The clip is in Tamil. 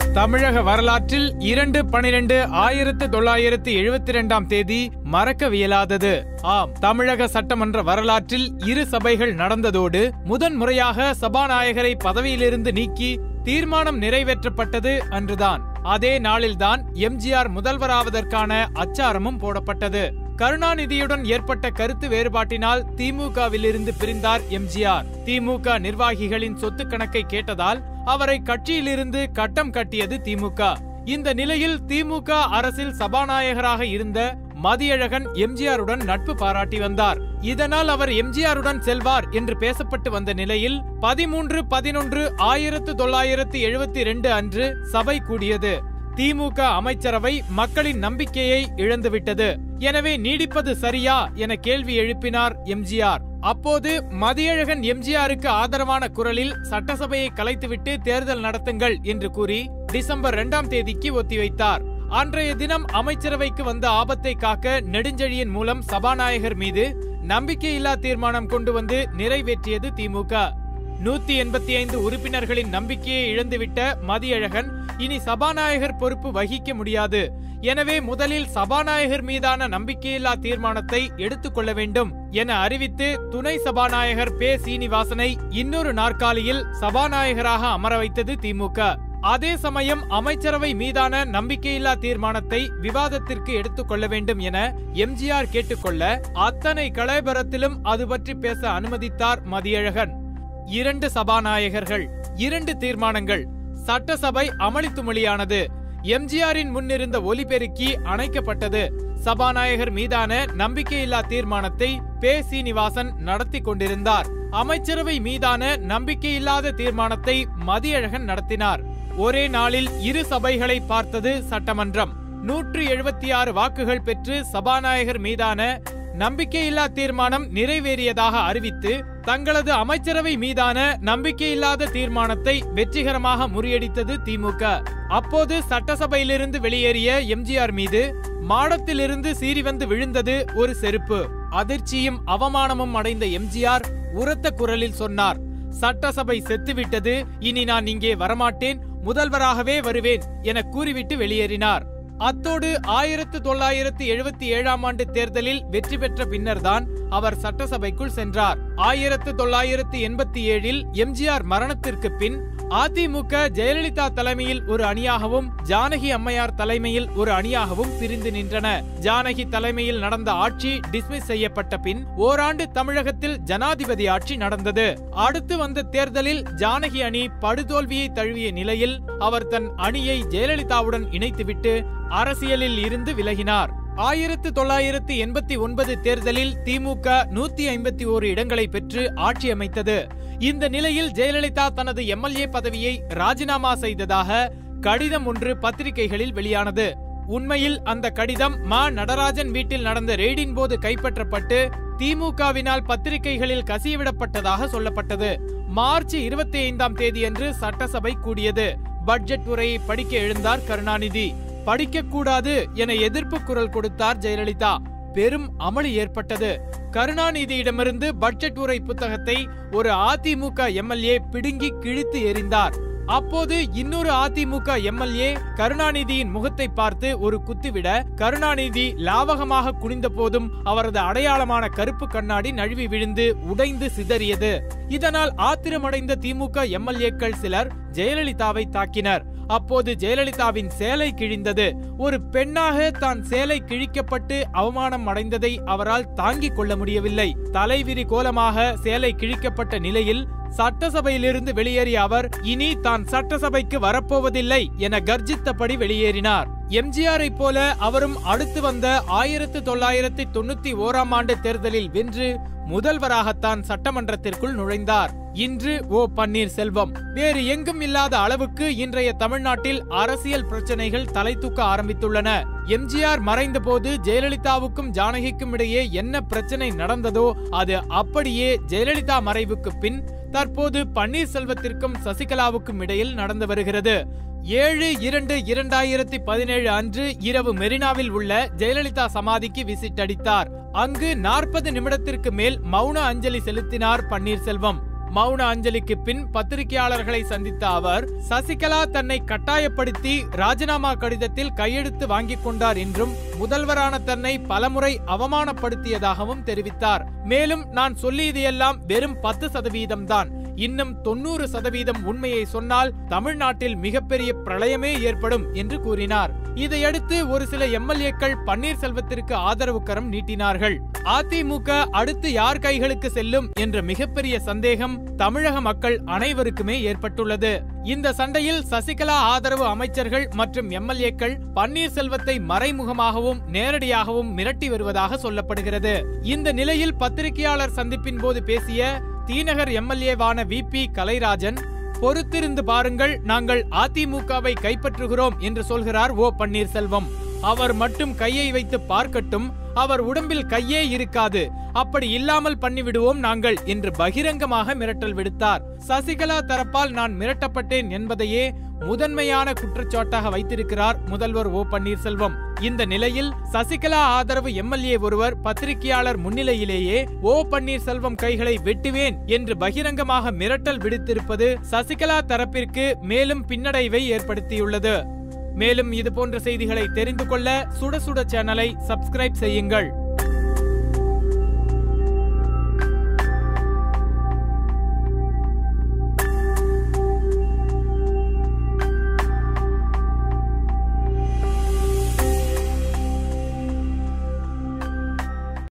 தமிழக வரலாற்றில் இரண்டு பனிரெண்டு ஆயிரத்து தொள்ளாயிரத்து எழுபத்தி இரண்டாம் தேதி மறக்கவியலாதது ஆம் தமிழக சட்டமன்ற வரலாற்றில் இரு சபைகள் நடந்ததோடு முதன் முறையாக சபாநாயகரை பதவியிலிருந்து நீக்கி தீர்மானம் நிறைவேற்றப்பட்டது அன்றுதான் அதே நாளில்தான் எம்ஜிஆர் முதல்வராவதற்கான அச்சாரமும் போடப்பட்டது கருணாநிதியுடன் ஏற்பட்ட கருத்து வேறுபாட்டினால் திமுகவிலிருந்து பிரிந்தார் எம்ஜிஆர் திமுக நிர்வாகிகளின் சொத்து கணக்கை கேட்டதால் அவரை கட்சியிலிருந்து கட்டம் கட்டியது திமுக இந்த நிலையில் திமுக அரசில் சபாநாயகராக இருந்த மதியழகன் எம்ஜிஆருடன் நட்பு பாராட்டி வந்தார் இதனால் அவர் எம்ஜிஆருடன் செல்வார் என்று பேசப்பட்டு வந்த நிலையில் பதிமூன்று பதினொன்று ஆயிரத்து தொள்ளாயிரத்து எழுபத்தி ரெண்டு அன்று சபை கூடியது திமுக அமைச்சரவை மக்களின் நம்பிக்கையை இழந்துவிட்டது எனவே நீடிப்பது சரியா என கேள்வி எழுப்பினார் எம்ஜிஆர் அப்போது மதியழகன் எம்ஜிஆருக்கு ஆதரவான குரலில் சட்டசபையை கலைத்துவிட்டு தேர்தல் நடத்துங்கள் என்று கூறி டிசம்பர் இரண்டாம் தேதிக்கு ஒத்திவைத்தார் அன்றைய தினம் அமைச்சரவைக்கு வந்த ஆபத்தை காக்க நெடுஞ்செழியன் மூலம் சபாநாயகர் மீது நம்பிக்கையில்லா தீர்மானம் கொண்டு வந்து நிறைவேற்றியது திமுக நூத்தி எண்பத்தி ஐந்து உறுப்பினர்களின் நம்பிக்கையை இழந்துவிட்ட மதியழகன் இனி சபாநாயகர் பொறுப்பு வகிக்க முடியாது எனவே முதலில் சபாநாயகர் மீதான நம்பிக்கையில்லா தீர்மானத்தை எடுத்துக்கொள்ள வேண்டும் என அறிவித்து துணை சபாநாயகர் பே சீனிவாசனை இன்னொரு நாற்காலியில் சபாநாயகராக அமர வைத்தது திமுக அதே சமயம் அமைச்சரவை மீதான நம்பிக்கையில்லா தீர்மானத்தை விவாதத்திற்கு எடுத்துக்கொள்ள வேண்டும் என எம்ஜிஆர் கேட்டுக்கொள்ள அத்தனை கலைபரத்திலும் அது பற்றி பேச அனுமதித்தார் மதியழகன் இரண்டு சபாநாயகர்கள் இரண்டு தீர்மானங்கள் சட்டசபை அமளித்துமொழியானது எம்ஜிஆரின் முன்னிருந்த ஒலிபெருக்கி அணைக்கப்பட்டது சபாநாயகர் மீதான நம்பிக்கையில்லா தீர்மானத்தை பே சீனிவாசன் நடத்தி கொண்டிருந்தார் அமைச்சரவை மீதான நம்பிக்கையில்லாத தீர்மானத்தை மதியழகன் நடத்தினார் ஒரே நாளில் இரு சபைகளை பார்த்தது சட்டமன்றம் நூற்று எழுபத்தி ஆறு வாக்குகள் பெற்று சபாநாயகர் மீதான நம்பிக்கையில்லா தீர்மானம் நிறைவேறியதாக அறிவித்து தங்களது அமைச்சரவை மீதான நம்பிக்கையில்லாத தீர்மானத்தை வெற்றிகரமாக முறியடித்தது திமுக அப்போது சட்டசபையிலிருந்து வெளியேறிய எம்ஜிஆர் மீது மாடத்திலிருந்து சீறி வந்து விழுந்தது ஒரு செருப்பு அதிர்ச்சியும் அவமானமும் அடைந்த எம்ஜிஆர் உரத்த குரலில் சொன்னார் சட்டசபை செத்துவிட்டது இனி நான் இங்கே வரமாட்டேன் முதல்வராகவே வருவேன் என கூறிவிட்டு வெளியேறினார் அத்தோடு ஆயிரத்து தொள்ளாயிரத்து எழுபத்தி ஏழாம் ஆண்டு தேர்தலில் வெற்றி பெற்ற பின்னர்தான் அவர் சட்டசபைக்குள் சென்றார் ஆயிரத்து தொள்ளாயிரத்து எண்பத்தி ஏழில் எம்ஜிஆர் மரணத்திற்கு பின் அதிமுக ஜெயலலிதா தலைமையில் ஒரு அணியாகவும் ஜானகி அம்மையார் தலைமையில் ஒரு அணியாகவும் பிரிந்து நின்றன ஜானகி தலைமையில் நடந்த ஆட்சி டிஸ்மிஸ் செய்யப்பட்ட பின் ஓராண்டு தமிழகத்தில் ஜனாதிபதி ஆட்சி நடந்தது அடுத்து வந்த தேர்தலில் ஜானகி அணி படுதோல்வியை தழுவிய நிலையில் அவர் தன் அணியை ஜெயலலிதாவுடன் இணைத்துவிட்டு அரசியலில் இருந்து விலகினார் ஆயிரத்து தொள்ளாயிரத்து எண்பத்தி ஒன்பது தேர்தலில் திமுக நூத்தி ஐம்பத்தி ஓரு இடங்களை பெற்று ஆட்சி அமைத்தது இந்த நிலையில் ஜெயலலிதா தனது எம்எல்ஏ பதவியை ராஜினாமா செய்ததாக கடிதம் ஒன்று பத்திரிகைகளில் வெளியானது உண்மையில் அந்த கடிதம் மா நடராஜன் வீட்டில் நடந்த ரெய்டின் போது கைப்பற்றப்பட்டு திமுகவினால் பத்திரிகைகளில் கசியவிடப்பட்டதாக சொல்லப்பட்டது மார்ச் இருபத்தி ஐந்தாம் தேதியன்று சட்டசபை கூடியது பட்ஜெட் உரையை படிக்க எழுந்தார் கருணாநிதி படிக்க கூடாது என எதிர்ப்பு குரல் கொடுத்தார் ஜெயலலிதா பெரும் அமளி ஏற்பட்டது கருணாநிதியிடமிருந்து பட்ஜெட் உரை புத்தகத்தை ஒரு அதிமுக எம்எல்ஏ பிடுங்கி கிழித்து எறிந்தார் அப்போது இன்னொரு அதிமுக எம்எல்ஏ கருணாநிதியின் முகத்தை பார்த்து ஒரு குத்துவிட கருணாநிதி லாவகமாக குனிந்த போதும் அவரது அடையாளமான கருப்பு கண்ணாடி நழுவி விழுந்து உடைந்து சிதறியது இதனால் ஆத்திரமடைந்த திமுக எம்எல்ஏக்கள் சிலர் ஜெயலலிதாவை தாக்கினர் அப்போது ஜெயலலிதாவின் சேலை கிழிந்தது ஒரு பெண்ணாக தான் சேலை கிழிக்கப்பட்டு அவமானம் அடைந்ததை அவரால் தாங்கிக் கொள்ள முடியவில்லை தலைவிரி கோலமாக சேலை கிழிக்கப்பட்ட நிலையில் சட்டசபையிலிருந்து வெளியேறிய அவர் இனி தான் சட்டசபைக்கு வரப்போவதில்லை என கர்ஜித்தபடி வெளியேறினார் எம்ஜிஆரை போல அவரும் அடுத்து வந்த ஆயிரத்து தொள்ளாயிரத்தி தொண்ணூத்தி ஓராம் ஆண்டு தேர்தலில் வென்று முதல்வராகத்தான் சட்டமன்றத்திற்குள் நுழைந்தார் இன்று ஓ பன்னீர்செல்வம் வேறு எங்கும் இல்லாத அளவுக்கு இன்றைய தமிழ்நாட்டில் அரசியல் பிரச்சனைகள் தலை தூக்க ஆரம்பித்துள்ளன எம்ஜிஆர் மறைந்த போது ஜெயலலிதாவுக்கும் ஜானகிக்கும் இடையே என்ன பிரச்சனை நடந்ததோ அது அப்படியே ஜெயலலிதா மறைவுக்கு பின் தற்போது பன்னீர்செல்வத்திற்கும் சசிகலாவுக்கும் இடையில் நடந்து வருகிறது ஏழு இரண்டு இரண்டாயிரத்தி பதினேழு அன்று இரவு மெரினாவில் உள்ள ஜெயலலிதா சமாதிக்கு விசிட் அடித்தார் அங்கு நாற்பது நிமிடத்திற்கு மேல் மௌன அஞ்சலி செலுத்தினார் பன்னீர்செல்வம் மௌன அஞ்சலிக்கு பின் பத்திரிகையாளர்களை சந்தித்த அவர் சசிகலா தன்னை கட்டாயப்படுத்தி ராஜினாமா கடிதத்தில் கையெழுத்து வாங்கிக் கொண்டார் என்றும் முதல்வரான தன்னை பலமுறை அவமானப்படுத்தியதாகவும் தெரிவித்தார் மேலும் நான் சொல்லியதையெல்லாம் வெறும் பத்து சதவீதம் தான் இன்னும் தொண்ணூறு சதவீதம் உண்மையை சொன்னால் தமிழ்நாட்டில் மிகப்பெரிய பிரளயமே ஏற்படும் என்று கூறினார் இதையடுத்து ஒரு சில எம்எல்ஏக்கள் பன்னீர்செல்வத்திற்கு ஆதரவு கரம் நீட்டினார்கள் அதிமுக அடுத்து யார் கைகளுக்கு செல்லும் என்ற மிகப்பெரிய சந்தேகம் தமிழக மக்கள் அனைவருக்குமே ஏற்பட்டுள்ளது இந்த சண்டையில் சசிகலா ஆதரவு அமைச்சர்கள் மற்றும் எம்எல்ஏக்கள் பன்னீர்செல்வத்தை மறைமுகமாகவும் நேரடியாகவும் மிரட்டி வருவதாக சொல்லப்படுகிறது இந்த நிலையில் பத்திரிகையாளர் சந்திப்பின் போது பேசிய தீநகர் எம்எல்ஏவான வி பி கலைராஜன் பொறுத்திருந்து பாருங்கள் நாங்கள் அதிமுகவை கைப்பற்றுகிறோம் என்று சொல்கிறார் ஓ பன்னீர்செல்வம் அவர் மட்டும் கையை வைத்து பார்க்கட்டும் அவர் உடம்பில் கையே இருக்காது அப்படி இல்லாமல் பண்ணிவிடுவோம் நாங்கள் என்று பகிரங்கமாக மிரட்டல் விடுத்தார் சசிகலா தரப்பால் நான் மிரட்டப்பட்டேன் என்பதையே முதன்மையான குற்றச்சாட்டாக வைத்திருக்கிறார் முதல்வர் ஓ பன்னீர்செல்வம் இந்த நிலையில் சசிகலா ஆதரவு எம்எல்ஏ ஒருவர் பத்திரிகையாளர் முன்னிலையிலேயே ஓ பன்னீர்செல்வம் கைகளை வெட்டுவேன் என்று பகிரங்கமாக மிரட்டல் விடுத்திருப்பது சசிகலா தரப்பிற்கு மேலும் பின்னடைவை ஏற்படுத்தியுள்ளது மேலும் இது போன்ற செய்திகளை தெரிந்து கொள்ள சுட சுட சேனலை சப்ஸ்கிரைப் செய்யுங்கள்